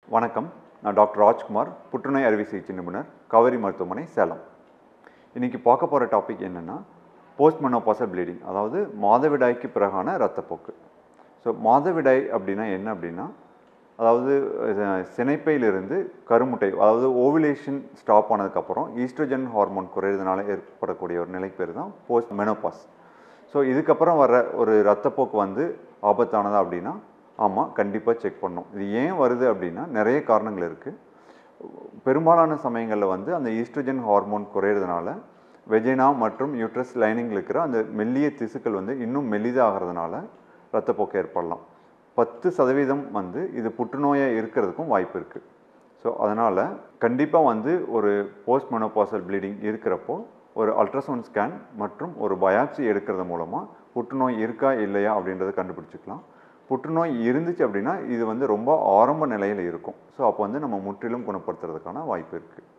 வணக்கம் நான் டாக்டர் ராஜ்குமார் புற்றுநோய் அறுவை சிகிச்சை நிபுணர் காவேரி மருத்துவமனை சேலம் இன்றைக்கி பார்க்க போகிற டாபிக் என்னென்னா போஸ்ட் மெனோபாசல் ப்ளீடிங் அதாவது மாதவிடாய்க்கு பிறகான இரத்தப்போக்கு ஸோ மாதவிடாய் அப்படின்னா என்ன அப்படின்னா அதாவது அஹ், சினைப்பையிலிருந்து கருமுட்டை அதாவது ஓவிலேஷன் ஸ்டாப் ஆனதுக்கப்புறம் ஈஸ்ட்ரோஜன் ஹார்மோன் குறையிறதுனால ஏற்படக்கூடிய ஒரு நிலை பேர் தான் போஸ்ட் மெனோபாஸ் ஸோ இதுக்கப்புறம் வர ஒரு ரத்தப்போக்கு வந்து ஆபத்தானதா அப்படின்னா ஆமாம் கண்டிப்பாக செக் பண்ணணும் இது ஏன் வருது அப்படின்னா நிறைய காரணங்கள் இருக்குது பெரும்பாலான சமயங்களில் வந்து அந்த ஈஸ்ட்ரோஜன் ஹார்மோன் குறையிறதுனால வெஜைனா மற்றும் யூட்ரஸ் லைனிங்கில் இருக்கிற அந்த மெல்லிய திசுக்கள் வந்து இன்னும் மெல்லிதாகிறதுனால ரத்தப்போக்கு ஏற்படலாம் பத்து சதவீதம் வந்து இது புற்றுநோயாக இருக்கிறதுக்கும் வாய்ப்பு இருக்குது ஸோ அதனால் கண்டிப்பாக வந்து ஒரு போஸ்ட் மெனோபாசல் ப்ளீடிங் இருக்கிறப்போ ஒரு அல்ட்ராசவுண்ட் ஸ்கேன் மற்றும் ஒரு பயாப்சி எடுக்கிறது மூலமாக புற்றுநோய் இருக்கா இல்லையா அப்படின்றத கண்டுபிடிச்சிக்கலாம் புற்றுநோய் இருந்துச்சு அப்படின்னா இது வந்து ரொம்ப ஆரம்ப நிலையில் இருக்கும் ஸோ அப்போ வந்து நம்ம முற்றிலும் குணப்படுத்துறதுக்கான வாய்ப்பு இருக்குது